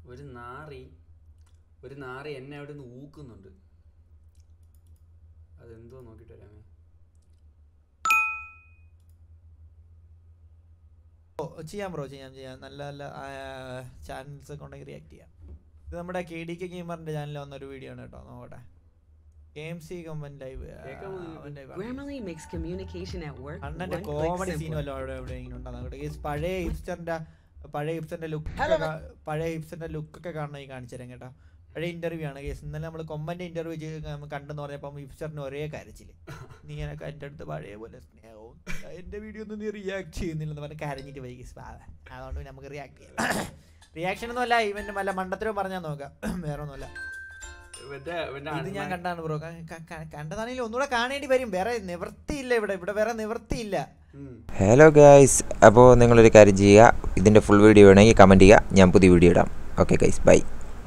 ഒരു നാറി ഒരു നാറി എന്നെ അവിടെ നിന്ന് ഊക്കുന്നുണ്ട് അതെന്തോ നോക്കിട്ട് വരാമേ ഓ, ചെയ്യാം ബ്രോ ചെയ്യാം ചെയ്യാം നല്ല നല്ല ചാനൽസ് ഒക്കെ ഉണ്ടെങ്കിൽ റിയാക്ട് ചെയ്യാം ഇത് നമ്മുടെ കെ ഡി കെ ഗെയിമറിന്റെ ചാനലിൽ വന്നൊരു വീഡിയോ ആണ് കേട്ടോ നോക്കട്ടെ ഗെയിം സി കമ്പൻ ലൈവ് കേൾക്കാമോ നിങ്ങൾക്ക്? Grammarly makes communication at work അണ്ണന്റെ one comedy click scene simple. വല്ലതും അവിടെ എവിടെയെങ്കിലും ഉണ്ടോ നോക്കട്ടെ ഗൈസ് പഴയ ഹിപ്സ്റ്ററിന്റെ പഴയ ഹിപ്സ്റ്ററിന്റെ ലുക്ക് പഴയ ഹിപ്സ്റ്ററിന്റെ ലുക്ക് ഒക്കെ കാണണം ഈ കാണിച്ചു തരാം കേട്ടോ പഴയ ഇന്റർവ്യൂ ആണ് കേസ് ഇന്നലെ നമ്മൾ കൊമ്പന്റെ ഇന്റർവ്യൂ കണ്ടെന്ന് പറഞ്ഞപ്പം ഹിപ്സ്റ്ററിന് ഒരേ കരച്ചില് നീ എനക്ക് എൻ്റെ അടുത്ത് പഴയ പോലെ സ്നേഹവും എന്റെ വീഡിയോ ഒന്നും നീ റിയാക്ട് ചെയ്യുന്നില്ലെന്ന് പറഞ്ഞ് കരഞ്ഞിട്ട് പോയി ഗൈസ് അതുകൊണ്ട് പിന്നെ നമുക്ക് റിയാക്ട് ചെയ്യാം റിയാക്ഷൻ ഒന്നും അല്ല ഇവന്റെ വല്ല മണ്ടത്തിലും പറഞ്ഞാൽ നോക്കാം വേറെ ഒന്നുമല്ല മറ്റേ മറ്റേ ഇത് ഞാൻ അണ്ണൻ- കണ്ടാണ് ബ്രോ കണ്ടതാണെങ്കിലും ഒന്നുകൂടെ കാണേണ്ടി വരും വേറെ നിവൃത്തിയില്ല ഇവിടെ ഇവിടെ വേറെ നിവൃത്തിയില്ല ഉം. ഹലോ ഗൈസ് അപ്പോൾ നിങ്ങളൊരു കാര്യം ചെയ്യുക ഇതിൻ്റെ ഫുൾ വീഡിയോ വേണമെങ്കിൽ കമൻറ്റ് ചെയ്യുക ഞാൻ പുതിയ വീഡിയോ ഇടാം ഓക്കെ ഗൈസ് ബൈ